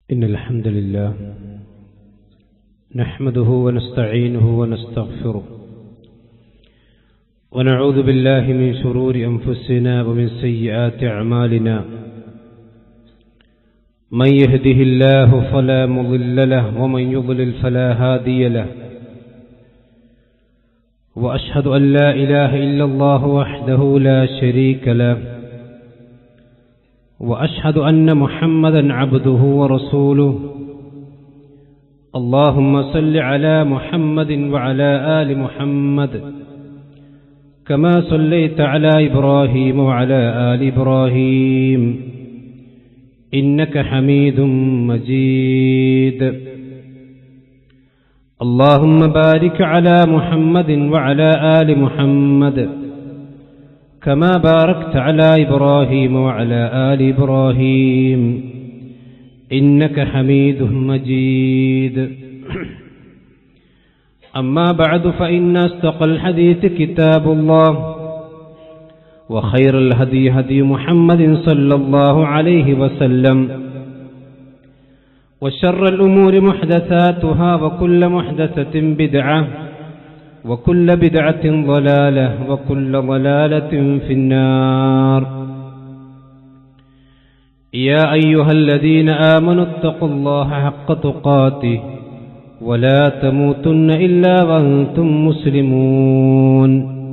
إن الحمد لله نحمده ونستعينه ونستغفره ونعوذ بالله من شرور أنفسنا ومن سيئات أعمالنا من يهده الله فلا مضل له ومن يضلل فلا هادي له وأشهد أن لا إله إلا الله وحده لا شريك له وأشهد أن محمدا عبده ورسوله اللهم صل على محمد وعلى آل محمد كما صليت على إبراهيم وعلى آل إبراهيم إنك حميد مجيد اللهم بارك على محمد وعلى آل محمد كما باركت على إبراهيم وعلى آل إبراهيم إنك حميد مجيد أما بعد فإن أصدق الحديث كتاب الله وخير الهدي هدي محمد صلى الله عليه وسلم وشر الأمور محدثاتها وكل محدثة بدعة وكل بدعة ضلالة وكل ضلالة في النار يا أيها الذين آمنوا اتقوا الله حق تقاته ولا تموتن إلا وأنتم مسلمون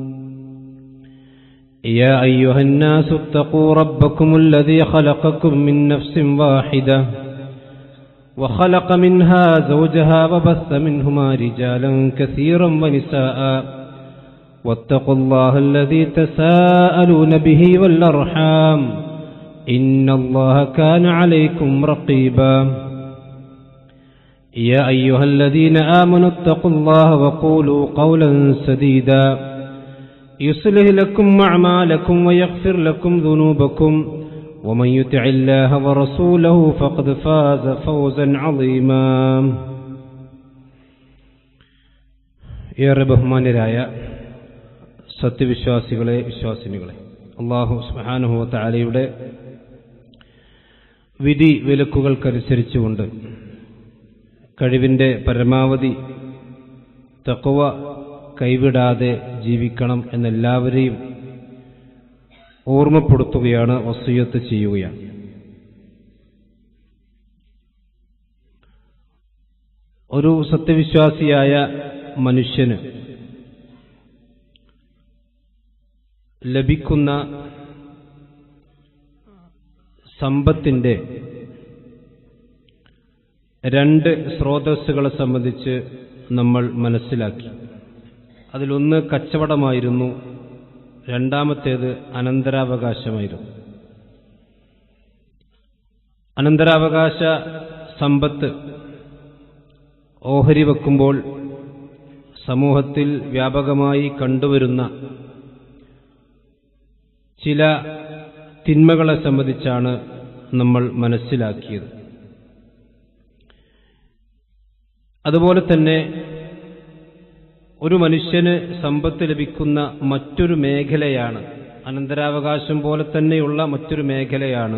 يا أيها الناس اتقوا ربكم الذي خلقكم من نفس واحدة وخلق منها زوجها وبث منهما رجالا كثيرا ونساء واتقوا الله الذي تساءلون به والأرحام إن الله كان عليكم رقيبا يا أيها الذين آمنوا اتقوا الله وقولوا قولا سديدا يصلح لكم أعمالكم ويغفر لكم ذنوبكم ومن يطع الله ورسوله فقد فاز فوزا عظيما ഏറെ ബഹുമാന്യരായ സത്യവിശ്വാസികളെ വിശ്വാസിനികളെ അള്ളാഹു സുഹാനുഹു താലയുടെ വിധി വിലക്കുകൾക്കനുസരിച്ചുകൊണ്ട് കഴിവിൻ്റെ പരമാവധി തക്കവ കൈവിടാതെ ജീവിക്കണം എന്നെല്ലാവരെയും ഓർമ്മപ്പെടുത്തുകയാണ് വസൂയത്ത് ചെയ്യുകയാണ് ഒരു സത്യവിശ്വാസിയായ മനുഷ്യന് ലഭിക്കുന്ന സമ്പത്തിൻ്റെ രണ്ട് സ്രോതസ്സുകളെ സംബന്ധിച്ച് നമ്മൾ മനസ്സിലാക്കി അതിലൊന്ന് കച്ചവടമായിരുന്നു രണ്ടാമത്തേത് അനന്തരാവകാശമായിരുന്നു അനന്തരാവകാശ സമ്പത്ത് ഓഹരി വെക്കുമ്പോൾ സമൂഹത്തിൽ വ്യാപകമായി കണ്ടുവരുന്ന ചില തിന്മകളെ സംബന്ധിച്ചാണ് നമ്മൾ മനസ്സിലാക്കിയത് അതുപോലെ തന്നെ ഒരു മനുഷ്യന് സമ്പത്ത് ലഭിക്കുന്ന മറ്റൊരു മേഖലയാണ് അനന്തരാവകാശം പോലെ തന്നെയുള്ള മറ്റൊരു മേഖലയാണ്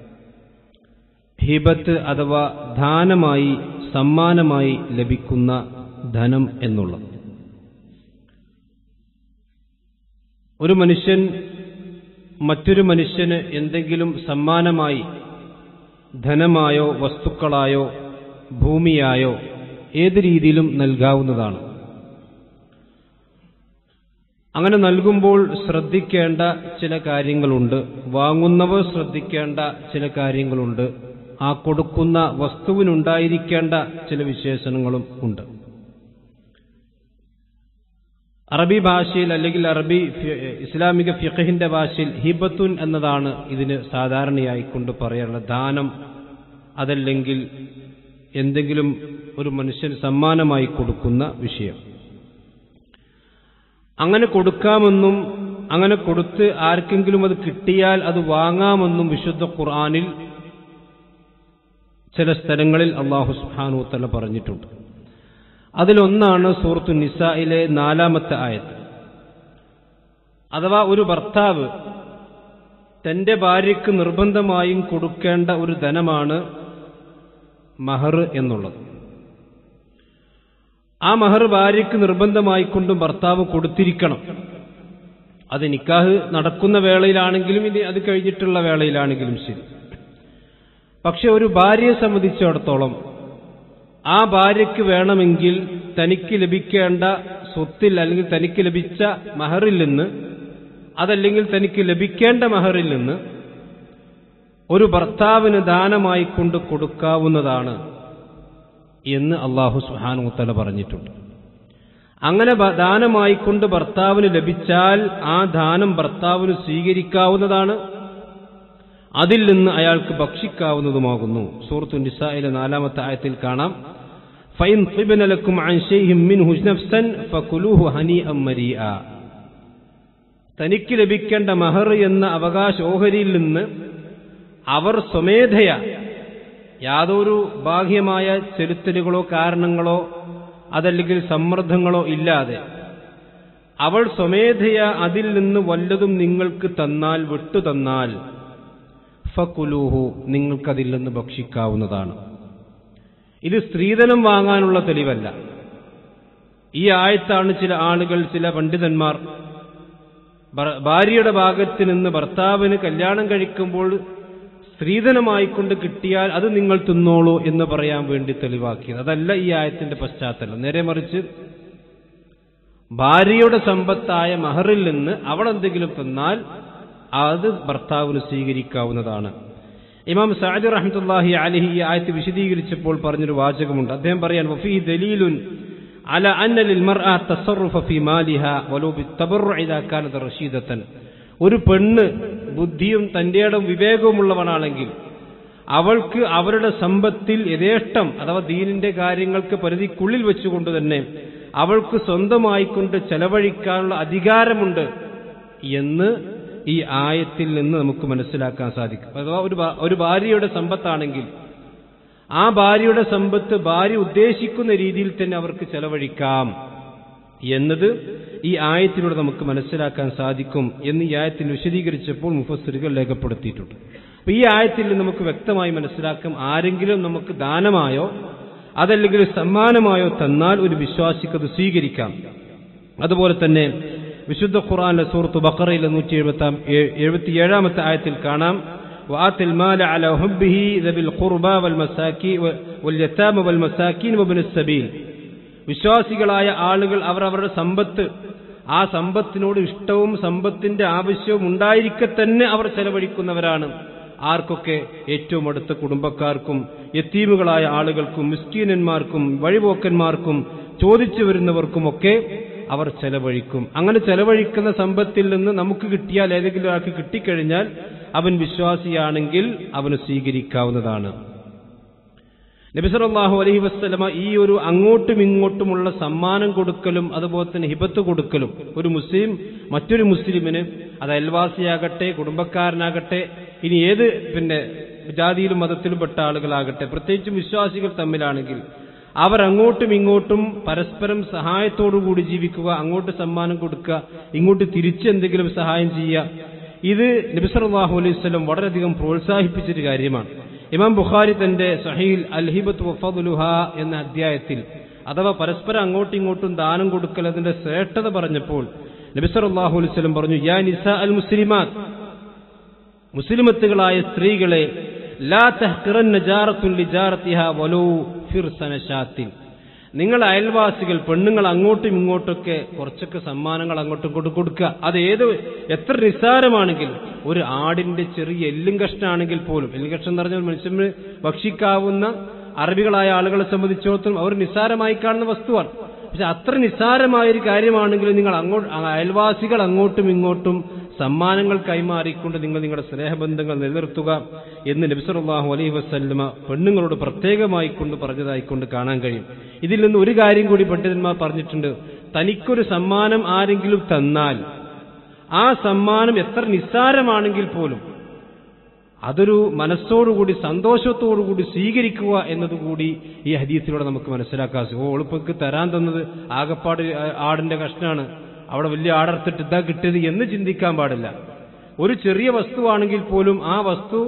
ഹിബത്ത് അഥവാ ദാനമായി സമ്മാനമായി ലഭിക്കുന്ന ധനം എന്നുള്ളത് ഒരു മനുഷ്യൻ മറ്റൊരു മനുഷ്യന് എന്തെങ്കിലും സമ്മാനമായി ധനമായോ വസ്തുക്കളായോ ഭൂമിയായോ ഏത് രീതിയിലും നൽകാവുന്നതാണ് അങ്ങനെ നൽകുമ്പോൾ ശ്രദ്ധിക്കേണ്ട ചില കാര്യങ്ങളുണ്ട് വാങ്ങുന്നവർ ശ്രദ്ധിക്കേണ്ട ചില കാര്യങ്ങളുണ്ട് ആ കൊടുക്കുന്ന വസ്തുവിനുണ്ടായിരിക്കേണ്ട ചില വിശേഷണങ്ങളും ഉണ്ട് അറബി ഭാഷയിൽ അല്ലെങ്കിൽ അറബി ഇസ്ലാമിക ഫിഖഹിന്റെ ഭാഷയിൽ ഹിബത്തുൻ എന്നതാണ് ഇതിന് സാധാരണയായി കൊണ്ട് പറയാറുള്ളത് ദാനം അതല്ലെങ്കിൽ എന്തെങ്കിലും ഒരു മനുഷ്യൻ സമ്മാനമായി കൊടുക്കുന്ന വിഷയം അങ്ങനെ കൊടുക്കാമെന്നും അങ്ങനെ കൊടുത്ത് ആർക്കെങ്കിലും അത് കിട്ടിയാൽ അത് വാങ്ങാമെന്നും വിശുദ്ധ ഖുർആാനിൽ ചില സ്ഥലങ്ങളിൽ അള്ളാഹു സുഹാനു തല പറഞ്ഞിട്ടുണ്ട് അതിലൊന്നാണ് സൂറത്തു നിസയിലെ നാലാമത്തെ ആയത്ത് അഥവാ ഒരു ഭർത്താവ് തന്റെ ഭാര്യയ്ക്ക് നിർബന്ധമായും കൊടുക്കേണ്ട ഒരു ധനമാണ് മഹർ എന്നുള്ളത് ആ മഹർ ഭാര്യയ്ക്ക് നിർബന്ധമായിക്കൊണ്ടും ഭർത്താവ് കൊടുത്തിരിക്കണം അത് നിക്കാഹ് നടക്കുന്ന വേളയിലാണെങ്കിലും ഇനി അത് കഴിഞ്ഞിട്ടുള്ള വേളയിലാണെങ്കിലും ശരി പക്ഷെ ഒരു ഭാര്യയെ സംബന്ധിച്ചിടത്തോളം ആ ഭാര്യയ്ക്ക് വേണമെങ്കിൽ തനിക്ക് ലഭിക്കേണ്ട സ്വത്തിൽ അല്ലെങ്കിൽ തനിക്ക് ലഭിച്ച മഹറിൽ നിന്ന് അതല്ലെങ്കിൽ തനിക്ക് ലഭിക്കേണ്ട മഹറിൽ നിന്ന് ഒരു ഭർത്താവിന് ദാനമായി കൊണ്ട് കൊടുക്കാവുന്നതാണ് എന്ന് അള്ളാഹു സുഹാനുത്തല പറഞ്ഞിട്ടുണ്ട് അങ്ങനെ ബ- ദാനമായിക്കൊണ്ട് ഭർത്താവിന് ലഭിച്ചാൽ ആ ദാനം ഭർത്താവിന് സ്വീകരിക്കാവുന്നതാണ് അതിൽ നിന്ന് അയാൾക്ക് ഭക്ഷിക്കാവുന്നതുമാകുന്നു സൂറത്തു നിസായിലെ നാലാമത്തെ ആയത്തിൽ കാണാം ഫൈൻ ത്വിബനലക്കും അൻ ശൈഹിം മിൻഹു നഫ്സൻ ഫകുലൂഹു ഹനീഅം മരീആ തനിക്ക് ലഭിക്കേണ്ട മഹർ എന്ന അവകാശ ഓഹരിയിൽ നിന്ന് അവർ സ്വമേധയ യാതൊരു ബാഹ്യമായ ചെലുത്തലുകളോ കാരണങ്ങളോ അതല്ലെങ്കിൽ സമ്മർദ്ദങ്ങളോ ഇല്ലാതെ അവൾ സ്വമേധയ അതിൽ നിന്ന് വല്ലതും നിങ്ങൾക്ക് തന്നാൽ വിട്ടു തന്നാൽ ഫക്കുലൂഹു നിങ്ങൾക്കതിൽ നിന്ന് ഭക്ഷിക്കാവുന്നതാണ് ഇത് സ്ത്രീധനം വാങ്ങാനുള്ള തെളിവല്ല ഈ ആയത്താണ് ചില ആളുകൾ ചില പണ്ഡിതന്മാർ ഭർ- ഭാര്യയുടെ ഭാഗത്ത് നിന്ന് ഭർത്താവിന് കല്യാണം കഴിക്കുമ്പോൾ സ്ത്രീധനമായിക്കൊണ്ട് കിട്ടിയാൽ അത് നിങ്ങൾ തിന്നോളൂ എന്ന് പറയാൻ വേണ്ടി തെളിവാക്കിയത് അതല്ല ഈ ആയത്തിന്റെ പശ്ചാത്തലം നേരെ മറിച്ച് ഭാര്യയുടെ സമ്പത്തായ മഹറിൽ നിന്ന് അവൾ എന്തെങ്കിലും തന്നാൽ അത് ഭർത്താവിന് സ്വീകരിക്കാവുന്നതാണ് ഇമാം സഅദ് റഹ്മത്തുള്ളാഹി അലഹി ഈ ആയത്ത് വിശദീകരിച്ചപ്പോൾ പറഞ്ഞൊരു വാചകമുണ്ട് അദ്ദേഹം പറയാൻ വഫീ ദലീലുൻ അല അന്ന ലിൽ മർഅ തസറുഫ ഫീ മാലിഹ വലോ ബിത്തബറുഅ ഇദാ കാനത് റഷീദത്തൻ ഒരു പെണ്ണ് ബുദ്ധിയും തന്റേടം വിവേകവുമുള്ളവനാണെങ്കിൽ അവൾക്ക് അവരുടെ സമ്പത്തിൽ യഥേഷ്ടം അഥവാ ദീനിന്റെ കാര്യങ്ങൾക്ക് പരിധിക്കുള്ളിൽ വെച്ചുകൊണ്ട് തന്നെ അവൾക്ക് സ്വന്തമായിക്കൊണ്ട് ചെലവഴിക്കാനുള്ള അധികാരമുണ്ട് എന്ന് ഈ ആയത്തിൽ നിന്ന് നമുക്ക് മനസ്സിലാക്കാൻ സാധിക്കും അഥവാ ഒരു ഭാ- ഒരു ഭാര്യയുടെ സമ്പത്താണെങ്കിൽ ആ ഭാര്യയുടെ സമ്പത്ത് ഭാര്യ ഉദ്ദേശിക്കുന്ന രീതിയിൽ തന്നെ അവർക്ക് ചെലവഴിക്കാം എന്നത് ഈ ആയത്തിലൂടെ നമുക്ക് മനസ്സിലാക്കാൻ സാധിക്കും എന്ന് ഈ ആയത്തിൽ വിശദീകരിച്ചപ്പോൾ മുഫസ്സിറുകൾ രേഖപ്പെടുത്തിയിട്ടുണ്ട് അപ്പൊ ഈ ആയത്തിൽ നിന്ന് നമുക്ക് വ്യക്തമായി മനസ്സിലാക്കാം ആരെങ്കിലും നമുക്ക് ദാനമായോ അതല്ലെങ്കിൽ സമ്മാനമായോ തന്നാൽ ഒരു വിശ്വാസിക്ക് അത് സ്വീകരിക്കാം അതുപോലെ തന്നെ വിശുദ്ധ ഖുർആാനിലെ സൂറത്ത് ബക്കറയിലെ നൂറ്റി എഴുപത്തിയേഴാമത്തെ ആയത്തിൽ കാണാം وآت المال على حبه ذوي القربى والمساكين واليتامى والمساكين وابن السبيل വിശ്വാസികളായ ആളുകൾ അവർ അവരുടെ സമ്പത്ത് ആ സമ്പത്തിനോട് ഇഷ്ടവും സമ്പത്തിന്റെ ആവശ്യവും ഉണ്ടായിരിക്കെ തന്നെ അവർ ചെലവഴിക്കുന്നവരാണ് ആർക്കൊക്കെ ഏറ്റവും അടുത്ത കുടുംബക്കാർക്കും യത്തീമുകളായ ആളുകൾക്കും മിസ്കീനന്മാർക്കും വഴിപോക്കന്മാർക്കും ചോദിച്ചു വരുന്നവർക്കുമൊക്കെ അവർ ചെലവഴിക്കും അങ്ങനെ ചെലവഴിക്കുന്ന സമ്പത്തിൽ നിന്ന് നമുക്ക് കിട്ടിയാൽ ഏതെങ്കിലും ഒരാൾക്ക് കിട്ടിക്കഴിഞ്ഞാൽ അവൻ വിശ്വാസിയാണെങ്കിൽ അവന് സ്വീകരിക്കാവുന്നതാണ് നബിസറല്ലാഹു അലൈഹി വസ്ലമ ഈ ഒരു അങ്ങോട്ടും ഇങ്ങോട്ടുമുള്ള സമ്മാനം കൊടുക്കലും അതുപോലെ തന്നെ ഹിബത്ത് കൊടുക്കലും ഒരു മുസ്ലിം മറ്റൊരു മുസ്ലിമിന് അത് അയൽവാസിയാകട്ടെ കുടുംബക്കാരനാകട്ടെ ഇനി ഏത് പിന്നെ ജാതിയിലും മതത്തിലും പെട്ട ആളുകളാകട്ടെ പ്രത്യേകിച്ചും വിശ്വാസികൾ തമ്മിലാണെങ്കിൽ അവർ അങ്ങോട്ടും ഇങ്ങോട്ടും പരസ്പരം സഹായത്തോടുകൂടി ജീവിക്കുക അങ്ങോട്ട് സമ്മാനം കൊടുക്കുക ഇങ്ങോട്ട് തിരിച്ചെന്തെങ്കിലും സഹായം ചെയ്യുക ഇത് നബിസറല്ലാഹു അലൈഹി വസല്ലം വളരെയധികം പ്രോത്സാഹിപ്പിച്ചൊരു കാര്യമാണ് ഇമാം ബുഖാരി തന്റെ സഹീൽ അൽഹിബത്ത് വഫദുലുഹ എന്ന അധ്യായത്തിൽ അഥവാ പരസ്പരം അങ്ങോട്ടും ഇങ്ങോട്ടും ദാനം കൊടുക്കൽ അതിന്റെ ശ്രേഷ്ഠത പറഞ്ഞപ്പോൾ നബിസറല്ലാഹു അലൈഹി വസല്ലം പറഞ്ഞു യാ നിസ അൽ മുസ്ലിമാത്ത് മുസ്ലിമത്തുകളായ സ്ത്രീകളെ ലാ തഹ്ഖിറന്ന ജാറത്തുൻ ലിജാറത്തിഹ വലോ ഫിർസന ഷാത്തിൻ നിങ്ങൾ അയൽവാസികൾ പെണ്ണുങ്ങൾ അങ്ങോട്ടും ഇങ്ങോട്ടൊക്കെ കുറച്ചൊക്കെ സമ്മാനങ്ങൾ അങ്ങോട്ടും ഇങ്ങോട്ടും കൊടുക്കുക അത് ഏത് എത്ര നിസ്സാരമാണെങ്കിൽ ഒരു ആടിന്റെ ചെറിയ എല്ലും കഷ്ണമാണെങ്കിൽ പോലും എല്ലും കഷ്ണം എന്ന് പറഞ്ഞാൽ മനുഷ്യന് ഭക്ഷിക്കാവുന്ന അറബികളായ ആളുകളെ സംബന്ധിച്ചിടത്തോളം അവർ നിസ്സാരമായി കാണുന്ന വസ്തുവാണ് പക്ഷെ അത്ര നിസ്സാരമായ ഒരു കാര്യമാണെങ്കിലും നിങ്ങൾ അങ്ങോട്ട് അയൽവാസികൾ അങ്ങോട്ടും ഇങ്ങോട്ടും സമ്മാനങ്ങൾ കൈമാറിക്കൊണ്ട് നിങ്ങൾ നിങ്ങളുടെ സ്നേഹബന്ധങ്ങൾ നിലനിർത്തുക എന്ന് നബിസറുല്ലാഹു അലൈഹി വസ്ല്ലമ പെണ്ണുങ്ങളോട് പ്രത്യേകമായി കൊണ്ട് പറഞ്ഞതായിക്കൊണ്ട് കാണാൻ കഴിയും ഇതിൽ നിന്ന് ഒരു കാര്യം കൂടി പണ്ഡിതന്മാർ പറഞ്ഞിട്ടുണ്ട് തനിക്കൊരു സമ്മാനം ആരെങ്കിലും തന്നാൽ ആ സമ്മാനം എത്ര നിസ്സാരമാണെങ്കിൽ പോലും അതൊരു മനസ്സോടുകൂടി സന്തോഷത്തോടുകൂടി സ്വീകരിക്കുക എന്നതുകൂടി ഈ ഹദീസിലൂടെ നമുക്ക് മനസ്സിലാക്കാൻ സാധിക്കും. ഓ എളുപ്പക്ക് തരാൻ തന്നത് ആകപ്പാട് ആടിന്റെ കഷ്ണാണ് അവിടെ വലിയ ആടർത്തിട്ട് ഇതാ കിട്ടിയത് എന്ന് ചിന്തിക്കാൻ പാടില്ല ഒരു ചെറിയ വസ്തുവാണെങ്കിൽ പോലും ആ വസ്തു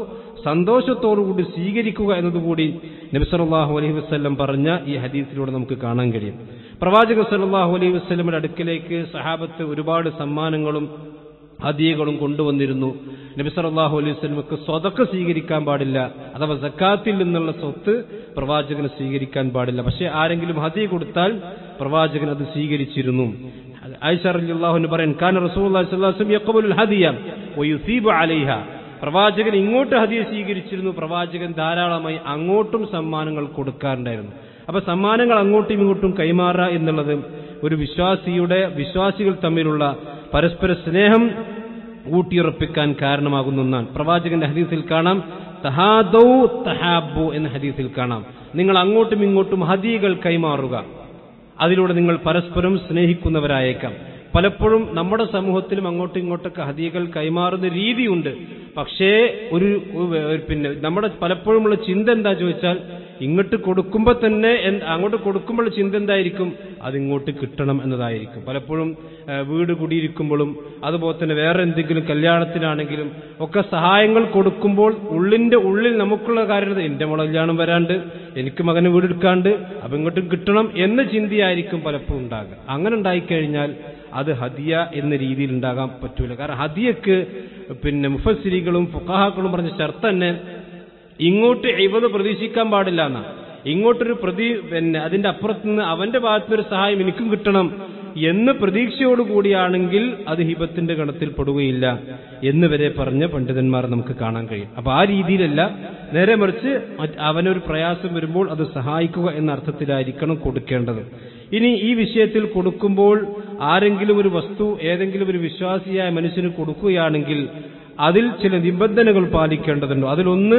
സന്തോഷത്തോടുകൂടി സ്വീകരിക്കുക എന്നതുകൂടി നബി സല്ലല്ലാഹു അലൈഹി വസല്ലം പറഞ്ഞ ഈ ഹദീസിലൂടെ നമുക്ക് കാണാൻ കഴിയും പ്രവാചക സല്ലല്ലാഹു അലൈഹി വസല്ലമയുടെ അടുക്കിലേക്ക് സഹാബത്ത് ഒരുപാട് സമ്മാനങ്ങളും ഹദിയകളും കൊണ്ടുവന്നിരുന്നു നബി സല്ലല്ലാഹു അലൈഹി വസല്ലമക്ക് സ്വതക്ക സ്വീകരിക്കാൻ പാടില്ല അഥവാ സക്കാത്തിൽ നിന്നുള്ള സ്വത്ത് പ്രവാചകന് സ്വീകരിക്കാൻ പാടില്ല പക്ഷേ ആരെങ്കിലും ഹദിയ കൊടുത്താൽ പ്രവാചകൻ അത് സ്വീകരിച്ചിരുന്നു ആയിഷ റളിയല്ലാഹു പറയാൻ കാന റസൂലുള്ളാഹി സ്വല്ലല്ലാഹു അലൈഹി വസല്ലം യഖബുൽ ഹദിയ വയുസീബു അലൈഹ പ്രവാചകൻ ഇങ്ങോട്ട് ഹദിയ സ്വീകരിച്ചിരുന്നു പ്രവാചകൻ ധാരാളമായി അങ്ങോട്ടും സമ്മാനങ്ങൾ കൊടുക്കാറുണ്ടായിരുന്നു അപ്പൊ സമ്മാനങ്ങൾ അങ്ങോട്ടും ഇങ്ങോട്ടും കൈമാറുക എന്നുള്ളത് ഒരു വിശ്വാസിയുടെ വിശ്വാസികൾ തമ്മിലുള്ള പരസ്പര സ്നേഹം ഊട്ടിയുറപ്പിക്കാൻ കാരണമാകുന്ന ഒന്നാണ് പ്രവാചകന്റെ ഹദീസിൽ കാണാം തഹാദൗ തഹാബു എന്ന ഹദീസിൽ കാണാം നിങ്ങൾ അങ്ങോട്ടും ഇങ്ങോട്ടും ഹദിയകൾ കൈമാറുക അതിലൂടെ നിങ്ങൾ പരസ്പരം സ്നേഹിക്കുന്നവരായേക്കാം പലപ്പോഴും നമ്മുടെ സമൂഹത്തിലും അങ്ങോട്ടും ഇങ്ങോട്ടൊക്കെ ഹദിയകൾ കൈമാറുന്ന രീതിയുണ്ട് പക്ഷേ ഒരു ഒരു പിന്നെ നമ്മുടെ പലപ്പോഴുമുള്ള ചിന്ത എന്താ ചോദിച്ചാൽ ഇങ്ങോട്ട് കൊടുക്കുമ്പോൾ തന്നെ എന്ത് അങ്ങോട്ട് കൊടുക്കുമ്പോൾ ചിന്ത എന്തായിരിക്കും അതിങ്ങോട്ട് കിട്ടണം എന്നതായിരിക്കും പലപ്പോഴും ആ, വീട് കുടിയിരിക്കുമ്പോഴും അതുപോലെ തന്നെ വേറെ എന്തെങ്കിലും കല്യാണത്തിനാണെങ്കിലും ഒക്കെ സഹായങ്ങൾ കൊടുക്കുമ്പോൾ ഉള്ളിന്റെ ഉള്ളിൽ നമുക്കുള്ള കാര്യം എന്റെ മോളെ കല്യാണം വരാണ്ട് എനിക്ക് മകന് വീടെടുക്കാണ്ട് അപ്പൊ ഇങ്ങോട്ട് കിട്ടണം എന്ന ചിന്തയായിരിക്കും പലപ്പോഴും ഉണ്ടാകുക അങ്ങനെ ഉണ്ടായിക്കഴിഞ്ഞാൽ അത് ഹദിയ എന്ന രീതിയിൽ ഉണ്ടാകാൻ പറ്റൂല കാരണം ഹദിയക്ക് പിന്നെ മുഫസ്സിരികളും ഫുഖാഹാക്കളും പറഞ്ഞ ഷർത്ത് തന്നെ ഇങ്ങോട്ട് ഇവത് പ്രതീക്ഷിക്കാൻ പാടില്ല എന്നാ ഇങ്ങോട്ടൊരു പ്രതി പിന്നെ അതിന്റെ അപ്പുറത്ത് നിന്ന് അവന്റെ ഭാഗത്തുനിന്നൊരു സഹായം എനിക്കും കിട്ടണം എന്ന് പ്രതീക്ഷയോടുകൂടിയാണെങ്കിൽ അത് ഹിബത്തിന്റെ ഗണത്തിൽ പെടുകയില്ല എന്ന് വരെ പറഞ്ഞ പണ്ഡിതന്മാർ നമുക്ക് കാണാൻ കഴിയും അപ്പൊ ആ രീതിയിലല്ല നേരെ മറിച്ച് മറ്റ് അവനൊരു പ്രയാസം വരുമ്പോൾ അത് സഹായിക്കുക എന്ന അർത്ഥത്തിലായിരിക്കണം കൊടുക്കേണ്ടത് ഇനി ഈ വിഷയത്തിൽ കൊടുക്കുമ്പോൾ ആരെങ്കിലും ഒരു വസ്തു ഏതെങ്കിലും ഒരു വിശ്വാസിയായ മനുഷ്യന് കൊടുക്കുകയാണെങ്കിൽ അതിൽ ചില നിബന്ധനകൾ പാലിക്കേണ്ടതുണ്ട് അതിലൊന്ന്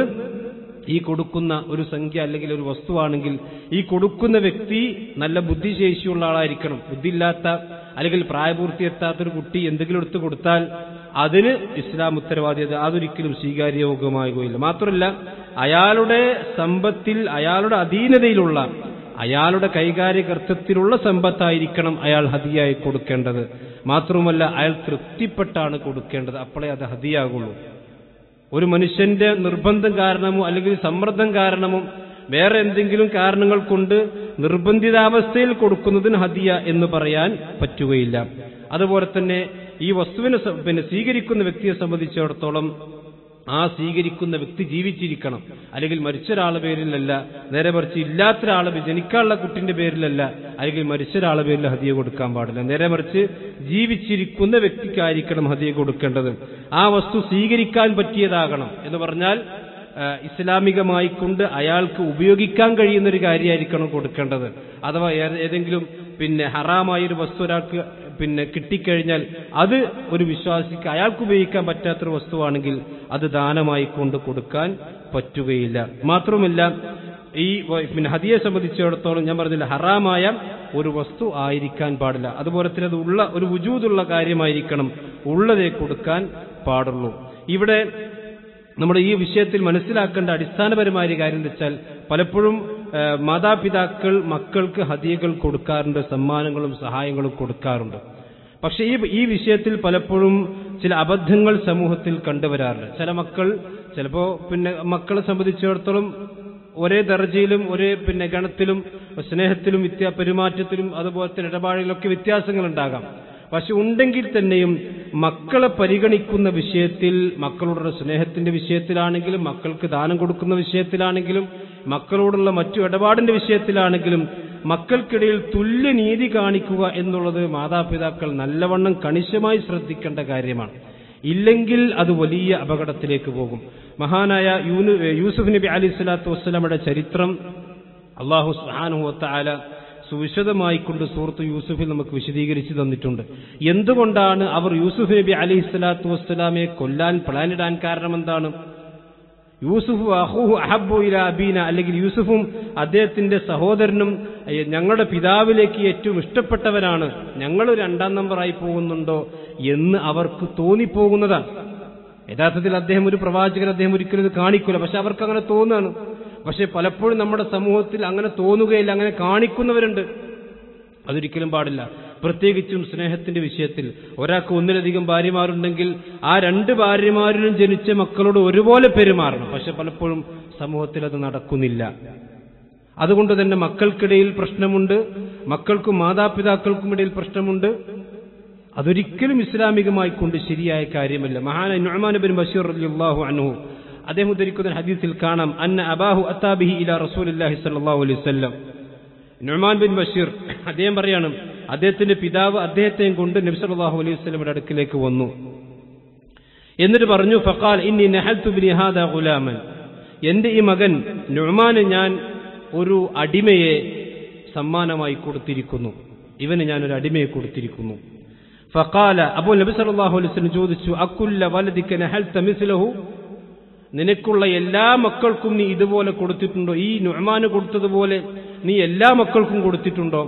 ഈ കൊടുക്കുന്ന ഒരു സംഖ്യ അല്ലെങ്കിൽ ഒരു വസ്തുവാണെങ്കിൽ ഈ കൊടുക്കുന്ന വ്യക്തി നല്ല ബുദ്ധിശേഷിയുള്ള ആളായിരിക്കണം ബുദ്ധിയില്ലാത്ത അല്ലെങ്കിൽ പ്രായപൂർത്തിയെത്താത്ത ഒരു കുട്ടി എന്തെങ്കിലും എടുത്തു കൊടുത്താൽ അതിന് ഇസ്ലാം ഉത്തരവാദിയത അതൊരിക്കലും സ്വീകാര്യയോഗ്യമാകുകയില്ല മാത്രമല്ല അയാളുടെ സമ്പത്തിൽ അയാളുടെ അധീനതയിലുള്ള അയാളുടെ കൈകാര്യകർത്തത്തിലുള്ള സമ്പത്തായിരിക്കണം അയാൾ ഹതിയായി കൊടുക്കേണ്ടത് മാത്രവുമല്ല അയാൾ തൃപ്തിപ്പെട്ടാണ് കൊടുക്കേണ്ടത് അപ്പോഴേ അത് ഹതിയാകുള്ളൂ ഒരു മനുഷ്യന്റെ നിർബന്ധം കാരണമോ അല്ലെങ്കിൽ സമ്മർദ്ദം കാരണമോ വേറെ എന്തെങ്കിലും കാരണങ്ങൾ കൊണ്ട് നിർബന്ധിതാവസ്ഥയിൽ കൊടുക്കുന്നതിന് ഹദിയ എന്ന് പറയാൻ പറ്റുകയില്ല അതുപോലെ തന്നെ ഈ വസ്തുവിനെ സ- പിന്നെ സ്വീകരിക്കുന്ന വ്യക്തിയെ സംബന്ധിച്ചിടത്തോളം ആ സ്വീകരിക്കുന്ന വ്യക്തി ജീവിച്ചിരിക്കണം അല്ലെങ്കിൽ മരിച്ച ഒരാളുടെ പേരിലല്ല നേരെ മറിച്ച് ഇല്ലാത്ത ഒരാളെ ജനിക്കാനുള്ള കുട്ടിന്റെ പേരിലല്ല അല്ലെങ്കിൽ മരിച്ച ഒരാളുടെ പേരിൽ ഹദിയ കൊടുക്കാൻ പാടില്ല നേരെ മറിച്ച് ജീവിച്ചിരിക്കുന്ന വ്യക്തിക്കായിരിക്കണം ഹദിയ കൊടുക്കേണ്ടത് ആ വസ്തു സ്വീകരിക്കാൻ പറ്റിയതാകണം എന്ന് പറഞ്ഞാൽ ആ, ഇസ്ലാമികമായി കൊണ്ട് അയാൾക്ക് ഉപയോഗിക്കാൻ കഴിയുന്ന ഒരു കാര്യമായിരിക്കണം കൊടുക്കേണ്ടത് അഥവാ ഏ- ഏതെങ്കിലും പിന്നെ ഹറാമായ ഒരു വസ്തു ഒരാൾക്ക് പിന്നെ കിട്ടിക്കഴിഞ്ഞാൽ അത് ഒരു വിശ്വാസിക്ക് അയാൾക്ക് ഉപയോഗിക്കാൻ പറ്റാത്തൊരു വസ്തുവാണെങ്കിൽ അത് ദാനമായി കൊണ്ട് കൊടുക്കാൻ പറ്റുകയില്ല മാത്രമല്ല ഈ വ- പിന്നെ ഹദിയെ സംബന്ധിച്ചിടത്തോളം ഞാൻ പറഞ്ഞില്ല ഹറാമായ ഒരു വസ്തു ആയിരിക്കാൻ പാടില്ല അതുപോലെ തന്നെ അത് ഉള്ള ഒരു വുജൂദുള്ള കാര്യമായിരിക്കണം ഉള്ളതേ കൊടുക്കാൻ പാടുള്ളൂ ഇവിടെ നമ്മുടെ ഈ വിഷയത്തിൽ മനസ്സിലാക്കേണ്ട അടിസ്ഥാനപരമായ ഒരു കാര്യം എന്ന് വെച്ചാൽ പലപ്പോഴും ആ, മാതാപിതാക്കൾ മക്കൾക്ക് ഹദിയകൾ കൊടുക്കാറുണ്ട് സമ്മാനങ്ങളും സഹായങ്ങളും കൊടുക്കാറുണ്ട് പക്ഷെ ഈ ഈ വിഷയത്തിൽ പലപ്പോഴും ചില അബദ്ധങ്ങൾ സമൂഹത്തിൽ കണ്ടുവരാറുണ്ട് ചില മക്കൾ ചിലപ്പോ പിന്നെ മക്കളെ സംബന്ധിച്ചിടത്തോളം ഒരേ ദർജയിലും ഒരേ പിന്നെ ഗണത്തിലും സ്നേഹത്തിലും വ്യത്യാ പെരുമാറ്റത്തിലും അതുപോലെ തന്നെ ഇടപാടുകളിലൊക്കെ വ്യത്യാസങ്ങൾ ഉണ്ടാകാം പക്ഷെ ഉണ്ടെങ്കിൽ തന്നെയും മക്കളെ പരിഗണിക്കുന്ന വിഷയത്തിൽ മക്കളോടുള്ള സ്നേഹത്തിന്റെ വിഷയത്തിലാണെങ്കിലും മക്കൾക്ക് ദാനം കൊടുക്കുന്ന വിഷയത്തിലാണെങ്കിലും മക്കളോടുള്ള മറ്റു ഇടപാടിന്റെ വിഷയത്തിലാണെങ്കിലും മക്കൾക്കിടയിൽ തുല്യനീതി കാണിക്കുക എന്നുള്ളത് മാതാപിതാക്കൾ നല്ലവണ്ണം കണിശമായി ശ്രദ്ധിക്കേണ്ട കാര്യമാണ് ഇല്ലെങ്കിൽ അത് വലിയ അപകടത്തിലേക്ക് പോകും മഹാനായ യൂനു- യൂസുഫ് നബി അലി സ്വലാത്തു വസ്സലാമയുടെ ചരിത്രം അള്ളാഹു സുഹാനുഹത്താല സുവിശദമായി കൊണ്ട് സൂറത്ത് യൂസുഫിൽ നമുക്ക് വിശദീകരിച്ചു തന്നിട്ടുണ്ട് എന്തുകൊണ്ടാണ് അവർ യൂസുഫ് നബി അലി സ്വലാത്തു വസ്സലാമെ കൊല്ലാൻ പ്ലാനിടാൻ കാരണം എന്താണ് യൂസുഫ് അഹൂഹു അഹബു ഇല അബീന അല്ലെങ്കിൽ യൂസുഫും അദ്ദേഹത്തിന്റെ സഹോദരനും അയ്യ, ഞങ്ങളുടെ പിതാവിലേക്ക് ഏറ്റവും ഇഷ്ടപ്പെട്ടവരാണ് ഞങ്ങൾ രണ്ടാം നമ്പറായി പോകുന്നുണ്ടോ എന്ന് അവർക്ക് തോന്നിപ്പോകുന്നതാണ് യഥാർത്ഥത്തിൽ അദ്ദേഹം ഒരു പ്രവാചകൻ അദ്ദേഹം ഒരിക്കലും ഇത് കാണിക്കില്ല പക്ഷെ അവർക്ക് അങ്ങനെ തോന്നുകയാണ് പക്ഷെ പലപ്പോഴും നമ്മുടെ സമൂഹത്തിൽ അങ്ങനെ തോന്നുകയില്ല അങ്ങനെ കാണിക്കുന്നവരുണ്ട് അതൊരിക്കലും പാടില്ല പ്രത്യേകിച്ചും സ്നേഹത്തിന്റെ വിഷയത്തിൽ ഒരാൾക്ക് ഒന്നിലധികം ഭാര്യമാരുണ്ടെങ്കിൽ ആ രണ്ട് ഭാര്യമാരിലും ജനിച്ച മക്കളോട് ഒരുപോലെ പെരുമാറണം പക്ഷെ പലപ്പോഴും സമൂഹത്തിൽ അത് നടക്കുന്നില്ല അതുകൊണ്ട് തന്നെ മക്കൾക്കിടയിൽ പ്രശ്നമുണ്ട് മക്കൾക്കും മാതാപിതാക്കൾക്കും ഇടയിൽ പ്രശ്നമുണ്ട് അതൊരിക്കലും ഇസ്ലാമികമായി കൊണ്ട് ശരിയായ കാര്യമല്ല മഹാന നുഅ്മാൻ ബിൻ ബഷീർ റളിയല്ലാഹു അൻഹു അദ്ദേഹം ഉദ്ധരിക്കുന്ന ഹദീസിൽ കാണാം അന്ന അബാഹു അത്താബിഹി ഇല റസൂലുള്ളാഹി സ്വല്ലല്ലാഹു അലൈഹി വസല്ലം നുഅ്മാൻ ബിൻ ബഷീർ അദ്ദേഹം പറയാണ് അദ്ദേഹത്തിന്റെ പിതാവ് അദ്ദേഹത്തെയും കൊണ്ട് നബി സല്ലല്ലാഹു അലൈഹി വസല്ലമയുടെ അടുക്കിലേക്ക് വന്നു എന്നിട്ട് പറഞ്ഞു ഫഖാൽ ഇന്നി നഹൽതു ബിനി ഹാദാ ഗുലാമൻ എന്റെ ഈ മകൻ നുഅ്മാന് ഞാൻ ഒരു അടിമയെ സമ്മാനമായി കൊടുത്തിരിക്കുന്നു ഇവന് ഞാൻ ഒരു അടിമയെ കൊടുത്തിരിക്കുന്നു ഫഖാല അപ്പോൾ നബി സല്ലല്ലാഹു അലൈഹി വസല്ലം ചോദിച്ചു അക്കുല്ല വലദിക നഹൽത മിസ്ലഹു നിനക്കുള്ള എല്ലാ മക്കൾക്കും നീ ഇതുപോലെ കൊടുത്തിട്ടുണ്ടോ ഈ നുഅ്മാന് കൊടുത്തതുപോലെ നീ എല്ലാ മക്കൾക്കും കൊടുത്തിട്ടുണ്ടോ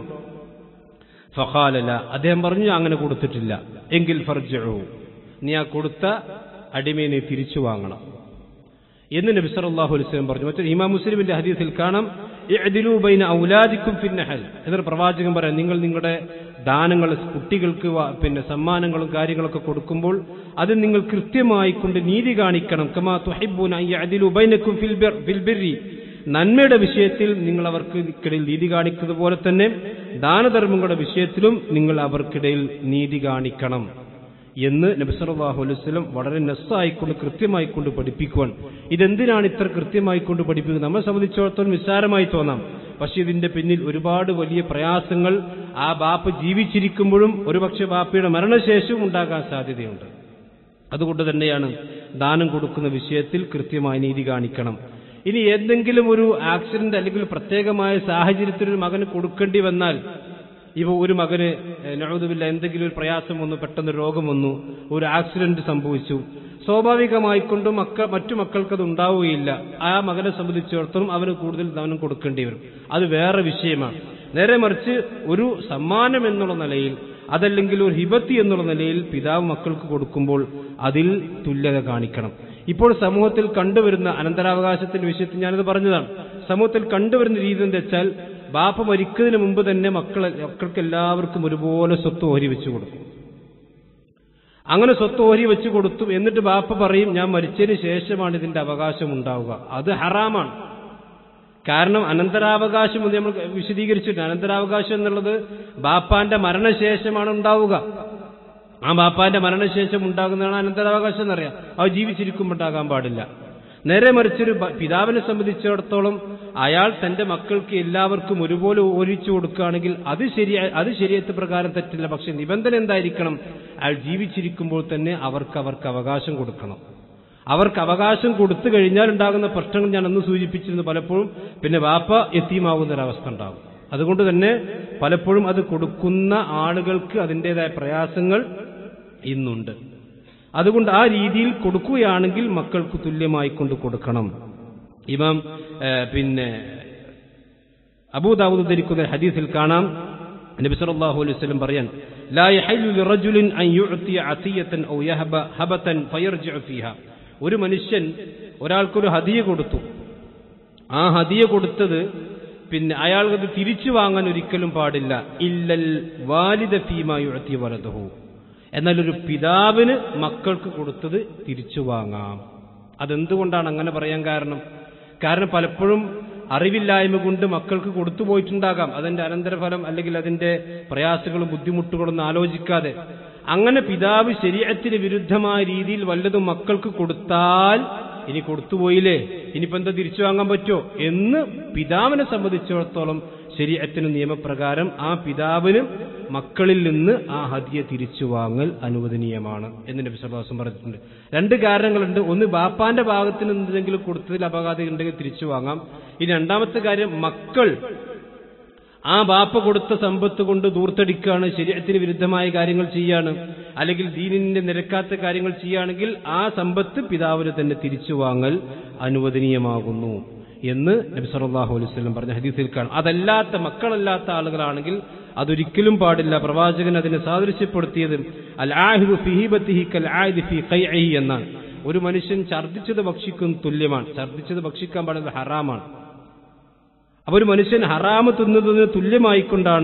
ഫഖാലല അദ്ദേഹം പറഞ്ഞു അങ്ങനെ കൊടുത്തിട്ടില്ല എങ്കിൽ ഫർജു നീ ആ കൊടുത്ത അടിമയെ നീ തിരിച്ചു വാങ്ങണം എന്ന് നബി സല്ലല്ലാഹു അലൈഹി വസല്ലം പറഞ്ഞു മറ്റൊരു ഇമാം മുസ്ലിമിന്റെ ഹദീസിൽ കാണാം ഇഅ്ദിലു ബൈന ഔലാദിക്കും ഫിന്നഹൽ എന്നൊരു പ്രവാചകൻ പറയാം നിങ്ങൾ നിങ്ങളുടെ ദാനങ്ങൾ കുട്ടികൾക്ക് വ- പിന്നെ സമ്മാനങ്ങളും കാര്യങ്ങളൊക്കെ കൊടുക്കുമ്പോൾ അത് നിങ്ങൾ കൃത്യമായി കൊണ്ട് നീതി കാണിക്കണം കമാ തുഹിബ്ബൂന അൻ യഅ്ദിലു ബൈനക്കും ഫിൽ ബിർ- ഫിൽ ബിർരി നന്മയുടെ വിഷയത്തിൽ നിങ്ങൾ അവർക്ക് ഇടയിൽ നീതി കാണിക്കുന്നത് പോലെ തന്നെ ദാനധർമ്മങ്ങളുടെ വിഷയത്തിലും നിങ്ങൾ അവർക്കിടയിൽ നീതി കാണിക്കണം എന്ന് നബിസലാഹു അലൈഹി വസല്ലം വളരെ നെസ്സായിക്കൊണ്ട് കൃത്യമായിക്കൊണ്ട് പഠിപ്പിക്കുവാൻ ഇതെന്തിനാണ് ഇത്ര കൃത്യമായിക്കൊണ്ട് പഠിപ്പിക്കുന്നത് നമ്മളെ സംബന്ധിച്ചിടത്തോളം നിസ്സാരമായി തോന്നാം പക്ഷെ ഇതിന്റെ പിന്നിൽ ഒരുപാട് വലിയ പ്രയാസങ്ങൾ ആ ബാപ്പ് ജീവിച്ചിരിക്കുമ്പോഴും ഒരുപക്ഷെ ബാപ്പയുടെ മരണശേഷവും ഉണ്ടാകാൻ സാധ്യതയുണ്ട് അതുകൊണ്ട് തന്നെയാണ് ദാനം കൊടുക്കുന്ന വിഷയത്തിൽ കൃത്യമായി നീതി കാണിക്കണം ഇനി എന്തെങ്കിലും ഒരു ആക്സിഡന്റ് അല്ലെങ്കിൽ പ്രത്യേകമായ സാഹചര്യത്തിൽ ഒരു മകന് കൊടുക്കേണ്ടി വന്നാൽ ഇവ ഒരു മകന് നഴുതുമില്ല എന്തെങ്കിലും ഒരു പ്രയാസം വന്നു പെട്ടെന്ന് രോഗം വന്നു ഒരു ആക്സിഡന്റ് സംഭവിച്ചു സ്വാഭാവികമായിക്കൊണ്ടും മക്ക മറ്റു മക്കൾക്കത് ഉണ്ടാവുകയില്ല ആ മകനെ സംബന്ധിച്ചിടത്തോളം അവന് കൂടുതൽ ദാനം കൊടുക്കേണ്ടി വരും അത് വേറെ വിഷയമാണ് നേരെ മറിച്ച് ഒരു സമ്മാനം എന്നുള്ള നിലയിൽ അതല്ലെങ്കിൽ ഒരു ഹിബത്തി എന്നുള്ള നിലയിൽ പിതാവ് മക്കൾക്ക് കൊടുക്കുമ്പോൾ അതിൽ തുല്യത കാണിക്കണം ഇപ്പോൾ സമൂഹത്തിൽ കണ്ടുവരുന്ന അനന്തരാവകാശത്തിന്റെ വിഷയത്തിൽ ഞാനത് പറഞ്ഞതാണ് സമൂഹത്തിൽ കണ്ടുവരുന്ന രീതി എന്താ വെച്ചാൽ ബാപ്പ മരിക്കുന്നതിന് മുമ്പ് തന്നെ മക്കൾ മക്കൾക്ക് എല്ലാവർക്കും ഒരുപോലെ സ്വത്ത് ഓഹരി വെച്ചു കൊടുക്കും അങ്ങനെ സ്വത്ത് ഓഹരി വെച്ച് കൊടുത്തു എന്നിട്ട് ബാപ്പ പറയും ഞാൻ മരിച്ചതിന് ശേഷമാണ് ഇതിന്റെ അവകാശം ഉണ്ടാവുക അത് ഹറാമാണ് കാരണം അനന്തരാവകാശം എന്ന് നമ്മൾ വിശദീകരിച്ചിട്ടുണ്ട് അനന്തരാവകാശം എന്നുള്ളത് ബാപ്പാന്റെ മരണശേഷമാണ് ഉണ്ടാവുക ആ ബാപ്പാന്റെ മരണശേഷം ഉണ്ടാകുന്നതാണ് അനന്തരാവകാശം എന്നറിയാം അത് ജീവിച്ചിരിക്കുമ്പോൾ ഉണ്ടാകാൻ പാടില്ല നേരെ മറിച്ചൊരു ബ- പിതാവിനെ സംബന്ധിച്ചിടത്തോളം അയാൾ തന്റെ മക്കൾക്ക് എല്ലാവർക്കും ഒരുപോലെ ഓരിച്ചു കൊടുക്കുകയാണെങ്കിൽ അത് ശരിയാ അത് ശരിയത്ത് പ്രകാരം തെറ്റില്ല പക്ഷെ നിബന്ധന എന്തായിരിക്കണം അയാൾ ജീവിച്ചിരിക്കുമ്പോൾ തന്നെ അവർക്ക് അവർക്ക് അവകാശം കൊടുക്കണം അവർക്ക് അവകാശം കൊടുത്തു കഴിഞ്ഞാൽ ഉണ്ടാകുന്ന പ്രശ്നങ്ങൾ ഞാൻ അന്ന് സൂചിപ്പിച്ചിരുന്നു പലപ്പോഴും പിന്നെ വാപ്പ എത്തിയുമാവുന്ന ഒരവസ്ഥ ഉണ്ടാകും അതുകൊണ്ട് തന്നെ പലപ്പോഴും അത് കൊടുക്കുന്ന ആളുകൾക്ക് അതിൻ്റെതായ പ്രയാസങ്ങൾ ഇന്നുണ്ട് അതുകൊണ്ട് ആ രീതിയിൽ കൊടുക്കുകയാണെങ്കിൽ മക്കൾക്ക് തുല്യമായി കൊണ്ട് കൊടുക്കണം ഇമാം ഏഹ്, പിന്നെ അബൂദാവൂദ് ധരിക്കുന്ന ഹദീസിൽ കാണാം നബി സല്ലല്ലാഹു അലൈഹി വസല്ലം പറയാൻ ലാ യഹല്ലു ലിറജുലിൻ അൻ യുഅതിയ അസിയതൻ ഔ യഹബ ഹബതൻ ഫയർജിഉ ഫീഹാ ഒരു മനുഷ്യൻ ഒരാൾക്കൊരു ഹദിയ കൊടുത്തു ആ ഹദിയ കൊടുത്തത് പിന്നെ അയാൾക്കത് തിരിച്ചു വാങ്ങാൻ ഒരിക്കലും പാടില്ല ഇല്ലൽ വാലിദ ഫീമാ യുഅതി വലദഹു എന്നാൽ ഒരു പിതാവിന് മക്കൾക്ക് കൊടുത്തത് തിരിച്ചു വാങ്ങാം അതെന്തുകൊണ്ടാണ് അങ്ങനെ പറയാൻ കാരണം കാരണം പലപ്പോഴും അറിവില്ലായ്മ കൊണ്ട് മക്കൾക്ക് കൊടുത്തു പോയിട്ടുണ്ടാകാം അതിന്റെ അനന്തരഫലം അല്ലെങ്കിൽ അതിന്റെ പ്രയാസങ്ങളും ബുദ്ധിമുട്ടുകളൊന്നും ആലോചിക്കാതെ അങ്ങനെ പിതാവ് ശരീരത്തിന് വിരുദ്ധമായ രീതിയിൽ വല്ലതും മക്കൾക്ക് കൊടുത്താൽ ഇനി കൊടുത്തുപോയില്ലേ ഇനിയിപ്പോ എന്താ തിരിച്ചു വാങ്ങാൻ പറ്റുമോ എന്ന് പിതാവിനെ സംബന്ധിച്ചിടത്തോളം ശരീരത്തിന് നിയമപ്രകാരം ആ പിതാവിന് മക്കളിൽ നിന്ന് ആ ഹദിയ തിരിച്ചു വാങ്ങൽ അനുവദനീയമാണ് എന്ന് നബി സല്ലല്ലാഹു പറഞ്ഞിട്ടുണ്ട് രണ്ട് കാരണങ്ങളുണ്ട് ഒന്ന് ബാപ്പാന്റെ ഭാഗത്ത് നിന്ന് എന്തെങ്കിലും കൊടുത്തതിൽ അപകടം ഉണ്ടെങ്കിൽ തിരിച്ചു വാങ്ങാം ഇനി രണ്ടാമത്തെ കാര്യം മക്കൾ ആ ബാപ്പ കൊടുത്ത സമ്പത്ത് കൊണ്ട് ദൂർത്തടിക്കുകയാണ് ശരീരത്തിന് വിരുദ്ധമായ കാര്യങ്ങൾ ചെയ്യാണ് അല്ലെങ്കിൽ ദീനിന്റെ നിരക്കാത്ത കാര്യങ്ങൾ ചെയ്യുകയാണെങ്കിൽ ആ സമ്പത്ത് പിതാവിന് തന്നെ തിരിച്ചു വാങ്ങൽ അനുവദനീയമാകുന്നു എന്ന് നബി സല്ലല്ലാഹു അലൈഹി വസല്ലം പറഞ്ഞ ഹദീസിൽ കാണാം അതല്ലാത്ത മക്കളല്ലാത്ത ആളുകളാണെങ്കിൽ അതൊരിക്കലും പാടില്ല പ്രവാചകൻ അതിനെ സാദൃശ്യപ്പെടുത്തിയത് അൽ ആഹിദു ഫിഹിബത്തിഹി കൽ ആഹിദി ഫി ഖൈഇഹി എന്നാണ് ഒരു മനുഷ്യൻ ഛർദ്ദിച്ചത് ഭക്ഷിക്കും തുല്യമാണ് ഛർദ്ദിച്ചത് ഭക്ഷിക്കാൻ പാടുന്നത് ഹറാമാണ് അപ്പൊ ഒരു മനുഷ്യൻ ഹറാമ് തിന്നുന്നതിന് തുല്യമായിക്കൊണ്ടാണ്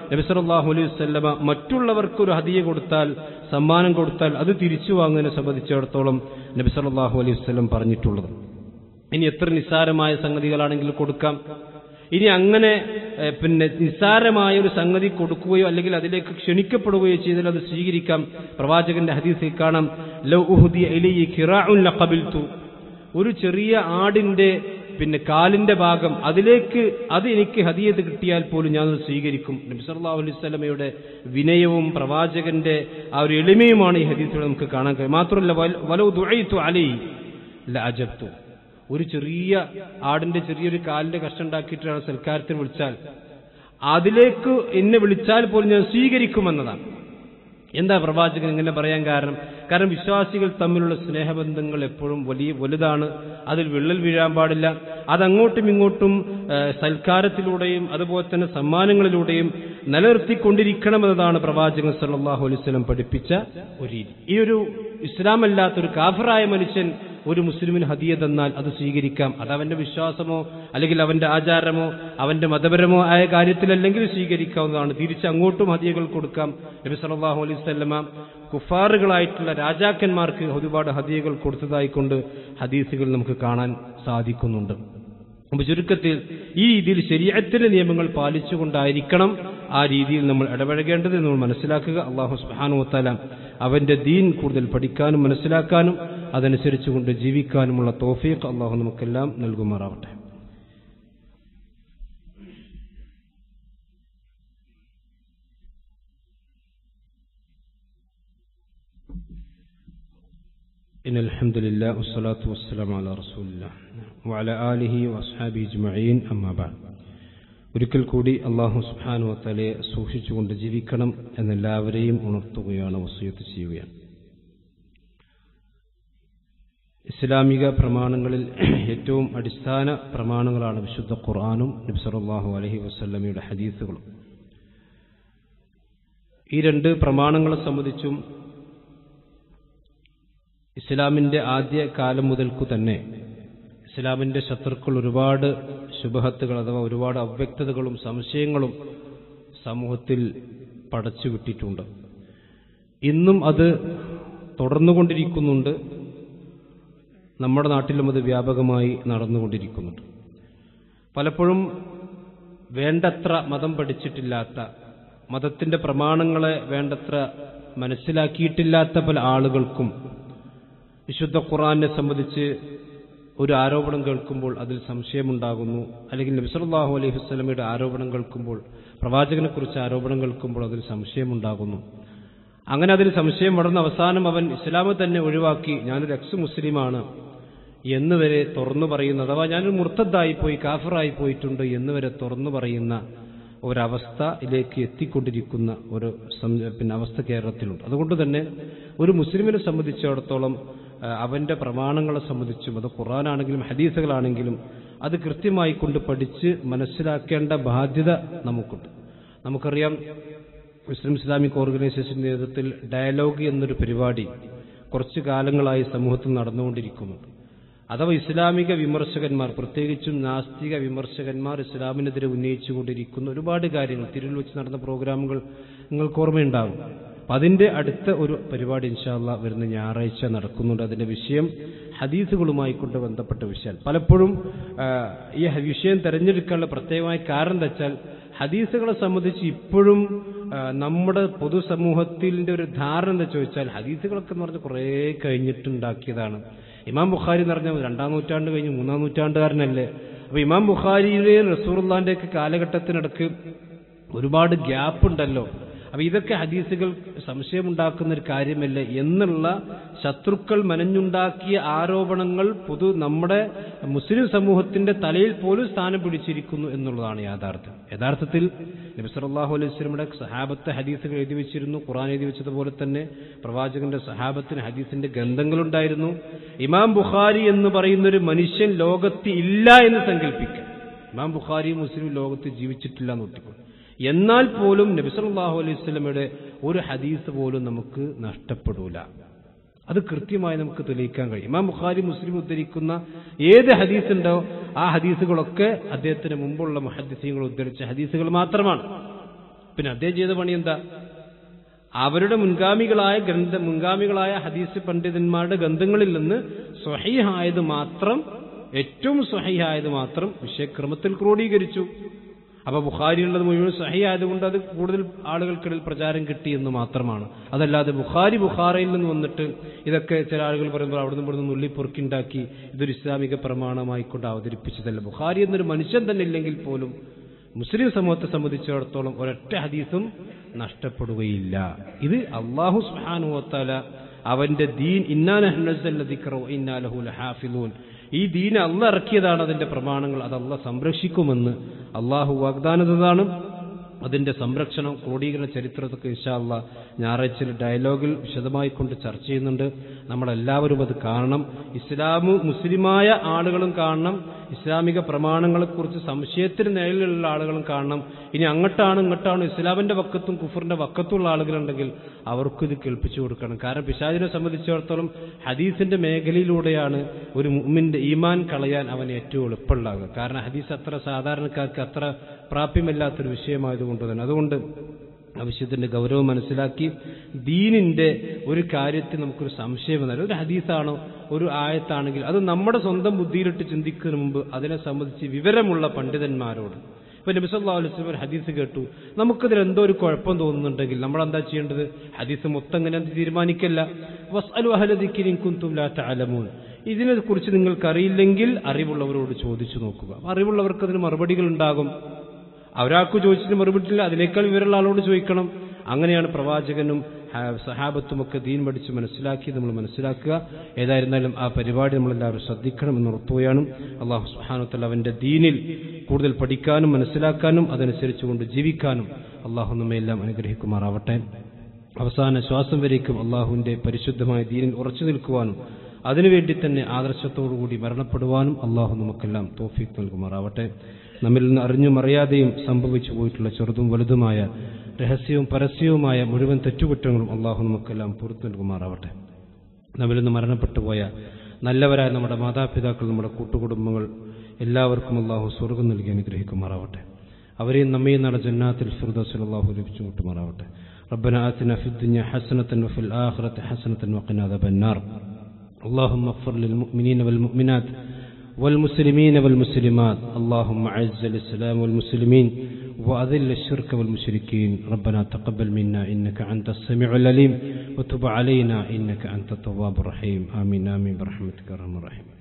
നബിസറല്ലാഹു അലൈഹി വസല്ലമ മറ്റുള്ളവർക്ക് ഒരു ഹദിയ കൊടുത്താൽ സമ്മാനം കൊടുത്താൽ അത് തിരിച്ചു വാങ്ങുന്നതിനെ സംബന്ധിച്ചിടത്തോളം നബിസറല്ലാഹു അലൈഹി വസല്ലം പറഞ്ഞിട്ടുള്ളത് ഇനി എത്ര നിസ്സാരമായ സംഗതികളാണെങ്കിലും കൊടുക്കാം ഇനി അങ്ങനെ ഏഹ്, പിന്നെ നിസ്സാരമായ ഒരു സംഗതി കൊടുക്കുകയോ അല്ലെങ്കിൽ അതിലേക്ക് ക്ഷണിക്കപ്പെടുകയോ ചെയ്താൽ അത് സ്വീകരിക്കാം പ്രവാചകന്റെ ഹദീസിൽ കാണാം ലൗ ഉഹ്ദിയ ഇലയ്യ ഖിറാഉൻ ലഖബിൽതു ഒരു ചെറിയ ആടിന്റെ പിന്നെ കാലിന്റെ ഭാഗം അതിലേക്ക് അത് എനിക്ക് ഹദിയത്ത് കിട്ടിയാൽ പോലും ഞാനത് സ്വീകരിക്കും നബി സല്ലല്ലാഹു അലൈഹി വസല്ലമയുടെ വിനയവും പ്രവാചകന്റെ ആ ഒരു എളിമയുമാണ് ഈ ഹദീസിലൂടെ നമുക്ക് കാണാൻ കഴിയും മാത്രമല്ല വല- വലൗ ദുഐതു അലൈ ലഅജബ്തു ഒരു ചെറിയ ആടിന്റെ ചെറിയൊരു കാലിന്റെ കഷ്ടം ഉണ്ടാക്കിയിട്ടാണ് സൽക്കാരത്തിന് വിളിച്ചാൽ അതിലേക്ക് എന്നെ വിളിച്ചാൽ പോലും ഞാൻ സ്വീകരിക്കുമെന്നതാണ് എന്താ പ്രവാചകൻ ഇങ്ങനെ പറയാൻ കാരണം കാരണം വിശ്വാസികൾ തമ്മിലുള്ള സ്നേഹബന്ധങ്ങൾ എപ്പോഴും വലിയ വലുതാണ് അതിൽ വിള്ളൽ വീഴാൻ പാടില്ല അതങ്ങോട്ടും ഇങ്ങോട്ടും ആ, സൽക്കാരത്തിലൂടെയും അതുപോലെ തന്നെ സമ്മാനങ്ങളിലൂടെയും നിലനിർത്തിക്കൊണ്ടിരിക്കണമെന്നതാണ് പ്രവാചകൻ സല്ലല്ലാഹു അലൈഹി വസല്ലം പഠിപ്പിച്ച ഒരു രീതി ഈ ഒരു ഇസ്ലാമല്ലാത്തൊരു കാഫറായ മനുഷ്യൻ ഒരു മുസ്ലിമിന് ഹദിയ തന്നാൽ അത് സ്വീകരിക്കാം അത് അവന്റെ വിശ്വാസമോ അല്ലെങ്കിൽ അവന്റെ ആചാരമോ അവന്റെ മതപരമോ ആയ കാര്യത്തിലല്ലെങ്കിൽ സ്വീകരിക്കാവുന്നതാണ് തിരിച്ച് അങ്ങോട്ടും ഹദിയകൾ കൊടുക്കാം നബി സല്ലല്ലാഹു അലൈഹി വസല്ലമ കുഫാറുകളായിട്ടുള്ള രാജാക്കന്മാർക്ക് ഒരുപാട് ഹദിയകൾ കൊടുത്തതായിക്കൊണ്ട് ഹദീസുകൾ നമുക്ക് കാണാൻ സാധിക്കുന്നുണ്ട് അപ്പൊ ചുരുക്കത്തിൽ ഈ രീതിയിൽ ശരീരത്തിന്റെ നിയമങ്ങൾ പാലിച്ചുകൊണ്ടായിരിക്കണം ആ രീതിയിൽ നമ്മൾ ഇടപഴകേണ്ടത് എന്ന് നമ്മൾ മനസ്സിലാക്കുക അള്ളാഹു സുബാനുവത്താല അവന്റെ ദീൻ കൂടുതൽ പഠിക്കാനും മനസ്സിലാക്കാനും അതനുസരിച്ചുകൊണ്ട് ജീവിക്കാനുമുള്ള തോഫീഖ് അള്ളാഹു നമുക്കെല്ലാം നൽകുമാറാവട്ടെ إن الحمد لله والصلاة والسلام على رسول الله وعلى آله وأصحابه أجمعين أما بعد ഒരിക്കൽ കൂടി അള്ളാഹു സുബ്ഹാനു വത്തലയെ സൂക്ഷിച്ചുകൊണ്ട് ജീവിക്കണം എന്നെല്ലാവരെയും ഉണർത്തുകയാണ് വസൂയത്ത് ചെയ്യുകയാണ് ഇസ്ലാമിക പ്രമാണങ്ങളിൽ ഏറ്റവും അടിസ്ഥാന പ്രമാണങ്ങളാണ് വിശുദ്ധ ഖുർആാനും നബി സല്ലല്ലാഹു അലൈഹി വസല്ലമയുടെ ഹദീസുകളും ഈ രണ്ട് പ്രമാണങ്ങളെ സംബന്ധിച്ചും ഇസ്ലാമിന്റെ ആദ്യ കാലം മുതൽക്കു തന്നെ ഇസ്ലാമിന്റെ ശത്രുക്കൾ ഒരുപാട് ശുഭഹത്തുകൾ അഥവാ ഒരുപാട് അവ്യക്തതകളും സംശയങ്ങളും സമൂഹത്തിൽ പടച്ചു വിട്ടിട്ടുണ്ട് ഇന്നും അത് തുടർന്നുകൊണ്ടിരിക്കുന്നുണ്ട് നമ്മുടെ നാട്ടിലും അത് വ്യാപകമായി നടന്നുകൊണ്ടിരിക്കുന്നുണ്ട് പലപ്പോഴും വേണ്ടത്ര മതം പഠിച്ചിട്ടില്ലാത്ത മതത്തിന്റെ പ്രമാണങ്ങളെ വേണ്ടത്ര മനസ്സിലാക്കിയിട്ടില്ലാത്ത പല ആളുകൾക്കും വിശുദ്ധ ഖുറാനെ സംബന്ധിച്ച് ഒരു ആരോപണം കേൾക്കുമ്പോൾ അതിൽ സംശയമുണ്ടാകുന്നു അല്ലെങ്കിൽ നബിസല്ലാഹു അലൈഹി വസ്ലമയുടെ ആരോപണം കേൾക്കുമ്പോൾ പ്രവാചകനെക്കുറിച്ച് ആരോപണം കേൾക്കുമ്പോൾ അതിൽ സംശയമുണ്ടാകുന്നു അങ്ങനെ അതിൽ സംശയം വളർന്ന അവസാനം അവൻ ഇസ്ലാമ് തന്നെ ഒഴിവാക്കി ഞാനൊരു എക്സ് മുസ്ലിമാണ് എന്ന് വരെ തുറന്നു പറയുന്ന അഥവാ ഞാനൊരു മുർത്തദ്ദായി പോയി കാഫറായി പോയിട്ടുണ്ട് എന്ന് വരെ തുറന്നു പറയുന്ന ഒരവസ്ഥയിലേക്ക് എത്തിക്കൊണ്ടിരിക്കുന്ന ഒരു സം- പിന്നെ അവസ്ഥ കേരളത്തിലുണ്ട് അതുകൊണ്ട് തന്നെ ഒരു മുസ്ലിമിനെ സംബന്ധിച്ചിടത്തോളം ആ, അവന്റെ പ്രമാണങ്ങളെ സംബന്ധിച്ചും അത് ഖുറാനാണെങ്കിലും ഹദീസുകളാണെങ്കിലും അത് കൃത്യമായി കൊണ്ട് പഠിച്ച് മനസ്സിലാക്കേണ്ട ബാധ്യത നമുക്കുണ്ട് നമുക്കറിയാം മുസ്ലിം ഇസ്ലാമിക് ഓർഗനൈസേഷന്റെ നേതൃത്വത്തിൽ ഡയലോഗ് എന്നൊരു പരിപാടി കുറച്ചു കാലങ്ങളായി സമൂഹത്തിൽ നടന്നുകൊണ്ടിരിക്കുന്നുണ്ട് അഥവാ ഇസ്ലാമിക വിമർശകന്മാർ പ്രത്യേകിച്ചും നാസ്തിക വിമർശകന്മാർ ഇസ്ലാമിനെതിരെ ഉന്നയിച്ചുകൊണ്ടിരിക്കുന്ന ഒരുപാട് കാര്യങ്ങൾ തിരുവിൽ വെച്ച് നടന്ന പ്രോഗ്രാമുകൾ നിങ്ങൾക്ക് ഓർമ്മയുണ്ടാകും അപ്പൊ അതിന്റെ അടുത്ത ഒരു പരിപാടി ഇൻഷാല്ല വരുന്ന ഞായറാഴ്ച നടക്കുന്നുണ്ട് അതിന്റെ വിഷയം ഹദീസുകളുമായി കൊണ്ട് ബന്ധപ്പെട്ട വിഷയം പലപ്പോഴും ആ, ഈ ഹ- വിഷയം തെരഞ്ഞെടുക്കാനുള്ള പ്രത്യേകമായ കാരണം എന്താ വെച്ചാൽ ഹദീസുകളെ സംബന്ധിച്ച് ഇപ്പോഴും ആ, നമ്മുടെ പൊതുസമൂഹത്തിന്റെ ഒരു ധാരണ എന്താ ചോദിച്ചാൽ ഹദീസുകളൊക്കെ എന്ന് പറഞ്ഞാൽ കുറേ കഴിഞ്ഞിട്ടുണ്ടാക്കിയതാണ് ഇമാം ബുഖാരി എന്ന് പറഞ്ഞാൽ രണ്ടാം നൂറ്റാണ്ട് കഴിഞ്ഞ് മൂന്നാം നൂറ്റാണ്ടുകാരനല്ലേ അപ്പൊ ഇമാം ബുഖാരിയുടെയും റസൂറുല്ലാന്റെ ഒക്കെ കാലഘട്ടത്തിനിടക്ക് ഒരുപാട് ഗ്യാപ്പ് ഉണ്ടല്ലോ അപ്പൊ ഇതൊക്കെ ഹദീസുകൾ സംശയമുണ്ടാക്കുന്ന ഒരു കാര്യമല്ല എന്നുള്ള ശത്രുക്കൾ മനഞ്ഞുണ്ടാക്കിയ ആരോപണങ്ങൾ പൊതു നമ്മുടെ മുസ്ലിം സമൂഹത്തിന്റെ തലയിൽ പോലും സ്ഥാനം പിടിച്ചിരിക്കുന്നു എന്നുള്ളതാണ് യാഥാർത്ഥ്യം യഥാർത്ഥത്തിൽ നബി സല്ലല്ലാഹു അലൈഹി വസല്ലമയുടെ സഹാബത്തെ ഹദീസുകൾ എഴുതി വെച്ചിരുന്നു ഖുർആൻ എഴുതി വെച്ചതുപോലെ തന്നെ പ്രവാചകന്റെ സഹാബത്തിന് ഹദീസിന്റെ ഗ്രന്ഥങ്ങളുണ്ടായിരുന്നു ഇമാം ബുഖാരി എന്ന് പറയുന്ന ഒരു മനുഷ്യൻ ലോകത്ത് ഇല്ല എന്ന് സങ്കല്പിക്കാം ഇമാം ബുഖാരി മുസ്ലിം ലോകത്ത് ജീവിച്ചിട്ടില്ല എന്ന് ഒട്ടിക്കും എന്നാൽ പോലും നബി സല്ലല്ലാഹു അലൈഹി വസല്ലമയുടെ ഒരു ഹദീസ് പോലും നമുക്ക് നഷ്ടപ്പെടൂല അത് കൃത്യമായി നമുക്ക് തെളിയിക്കാൻ കഴിയും ഇമാം ബുഖാരി മുസ്ലിം ഉദ്ധരിക്കുന്ന ഏത് ഹദീസ് ഉണ്ടോ ആ ഹദീസുകളൊക്കെ അദ്ദേഹത്തിന് മുമ്പുള്ള മുഹദ്ദിസീങ്ങൾ ഉദ്ധരിച്ച ഹദീസുകൾ മാത്രമാണ് പിന്നെ അദ്ദേഹം ചെയ്ത പണി എന്താ അവരുടെ മുൻഗാമികളായ ഗ്രന്ഥ മുൻഗാമികളായ ഹദീസ് പണ്ഡിതന്മാരുടെ ഗ്രന്ഥങ്ങളിൽ നിന്ന് സ്വഹീഹായത് മാത്രം ഏറ്റവും സ്വഹീഹായത് മാത്രം വിഷയക്രമത്തിൽ ക്രോഡീകരിച്ചു അപ്പൊ ബുഖാരിയുള്ളത് മുഴുവൻ സഹി ആയതുകൊണ്ട് അത് കൂടുതൽ ആളുകൾക്കിടയിൽ പ്രചാരം കിട്ടി എന്ന് മാത്രമാണ് അതല്ലാതെ ബുഖാരി ബുഖാറയിൽ നിന്ന് വന്നിട്ട് ഇതൊക്കെ ചില ആളുകൾ പറയുമ്പോൾ അവിടുന്ന് ഇവിടുന്ന് നുള്ളി പൊറുക്കിണ്ടാക്കി ഇതൊരു ഇസ്ലാമിക പ്രമാണമായിക്കൊണ്ട് അവതരിപ്പിച്ചതല്ല ബുഖാരി എന്നൊരു മനുഷ്യൻ തന്നെ ഇല്ലെങ്കിൽ പോലും മുസ്ലിം സമൂഹത്തെ സംബന്ധിച്ചിടത്തോളം ഒരൊറ്റ ഹദീസും നഷ്ടപ്പെടുകയില്ല ഇത് അള്ളാഹു സുഹാനുവത്താല അവന്റെ ദീൻ ഇന്നാനഹ്നസല്ലദിക്റോ ഇന്നാലഹു ലഹാഫിലൂൻ ഈ ദീൻ അല്ല ഇറക്കിയതാണ് അതിന്റെ പ്രമാണങ്ങൾ അത് അല്ല സംരക്ഷിക്കുമെന്ന് അള്ളാഹു വാഗ്ദാനതാണ് അതിന്റെ സംരക്ഷണം ക്രോഡീകരണ ചരിത്രത്തൊക്കെ ഇൻഷാല്ല ഞായറാഴ്ചയിൽ ഡയലോഗിൽ വിശദമായി കൊണ്ട് ചർച്ച ചെയ്യുന്നുണ്ട് നമ്മളെല്ലാവരും അത് കാണണം ഇസ്ലാമു മുസ്ലിമായ ആളുകളും കാണണം ഇസ്ലാമിക പ്രമാണങ്ങളെക്കുറിച്ച് സംശയത്തിന് നിഴലിലുള്ള ആളുകളും കാണണം ഇനി അങ്ങോട്ടാണ് ഇങ്ങോട്ടാണ് ഇസ്ലാമിന്റെ വക്കത്തും കുഫറിന്റെ വക്കത്തുള്ള ആളുകളുണ്ടെങ്കിൽ അവർക്കും ഇത് കേൾപ്പിച്ചു കൊടുക്കണം കാരണം പിശാചിനെ സംബന്ധിച്ചിടത്തോളം ഹദീസിന്റെ മേഖലയിലൂടെയാണ് ഒരു മുമ്മിന്റെ ഈമാൻ കളയാൻ അവൻ ഏറ്റവും എളുപ്പമുണ്ടാകുക കാരണം ഹദീസ് അത്ര സാധാരണക്കാർക്ക് അത്ര പ്രാപ്യമല്ലാത്തൊരു വിഷയമായതുകൊണ്ട് തന്നെ അതുകൊണ്ട് ആവശ്യത്തിന്റെ ഗൗരവം മനസ്സിലാക്കി ദീനിന്റെ ഒരു കാര്യത്തിൽ നമുക്കൊരു സംശയം വന്നാൽ ഒരു ഹദീസാണോ ഒരു ആയത്താണെങ്കിൽ അത് നമ്മുടെ സ്വന്തം ബുദ്ധിയിലിട്ട് ചിന്തിക്കുന്നതിന് മുമ്പ് അതിനെ സംബന്ധിച്ച് വിവരമുള്ള പണ്ഡിതന്മാരോട് ഇപ്പൊ നബിസല്ലാ അലുസ്ലം ഒരു ഹദീസ് കേട്ടു നമുക്കിതിൽ എന്തോ ഒരു കുഴപ്പം തോന്നുന്നുണ്ടെങ്കിൽ നമ്മൾ എന്താ ചെയ്യേണ്ടത് ഹദീസ് മൊത്തം ഇങ്ങനെ തീരുമാനിക്കല്ല വസ് അലു അഹലദിക്കിനും കുന്തും ലാത്ത അലമൂൻ ഇതിനെ കുറിച്ച് നിങ്ങൾക്കറിയില്ലെങ്കിൽ അറിവുള്ളവരോട് ചോദിച്ചു നോക്കുക അറിവുള്ളവർക്ക് അതിന് മറുപടികൾ ഉണ്ടാകും ഒരാൾക്ക് ചോദിച്ചിട്ട് മറുപടിയില്ല അതിനേക്കാൾ വിവരമുള്ള ആളോട് ചോദിക്കണം അങ്ങനെയാണ് പ്രവാചകനും സഹാബത്തുമൊക്കെ ദീൻ പഠിച്ച് മനസ്സിലാക്കി നമ്മൾ മനസ്സിലാക്കുക ഏതായിരുന്നാലും ആ പരിപാടി നമ്മളെല്ലാവരും ശ്രദ്ധിക്കണം എന്ന് ഉറപ്പുകയാണ് അള്ളാഹു സുഹാനത്തല്ല അവന്റെ ദീനിൽ കൂടുതൽ പഠിക്കാനും മനസ്സിലാക്കാനും അതനുസരിച്ചുകൊണ്ട് ജീവിക്കാനും അള്ളാഹു നമ്മയെല്ലാം അനുഗ്രഹിക്കുമാറാവട്ടെ അവസാന ശ്വാസം വരേക്കും അള്ളാഹുവിന്റെ പരിശുദ്ധമായ ദീനിൽ ഉറച്ചു നിൽക്കുവാനും അതിനുവേണ്ടി തന്നെ ആദർശത്തോടുകൂടി മരണപ്പെടുവാനും അള്ളാഹു നമുക്കെല്ലാം തോഫീക്ക് നൽകുമാറാവട്ടെ നമ്മിൽ നിന്ന് അറിഞ്ഞും അറിയാതെയും സംഭവിച്ചു പോയിട്ടുള്ള ചെറുതും വലുതുമായ രഹസ്യവും പരസ്യവുമായ മുഴുവൻ തെറ്റുകുറ്റങ്ങളും അള്ളാഹു നമുക്കെല്ലാം പുറത്തു നൽകുമാറാവട്ടെ നമ്മിൽ നിന്ന് മരണപ്പെട്ടു പോയ നല്ലവരായ നമ്മുടെ മാതാപിതാക്കൾ നമ്മുടെ കൂട്ടുകുടുംബങ്ങൾ എല്ലാവർക്കും അള്ളാഹു സ്വർഗം നൽകി അനുഗ്രഹിക്കുമാറാവട്ടെ അവരെയും നമ്മയും നാളെ ജന്നാത്തിൽ ഫിർദോസിൽ അള്ളാഹു ലഭിച്ചു മുട്ടുമാറാവട്ടെ ربنا آتنا في الدنيا حسنة وفي الآخرة حسنة وقنا عذاب النار اللهم اغفر للمؤمنين والمؤمنات والمسلمين والمسلمات اللهم اعز الإسلام والمسلمين وأذل الشرك والمشركين ربنا تقبل منا إنك أنت السميع العليم وتب علينا إنك أنت التواب الرحيم آمين آمين برحمتك يا أرحم الراحمين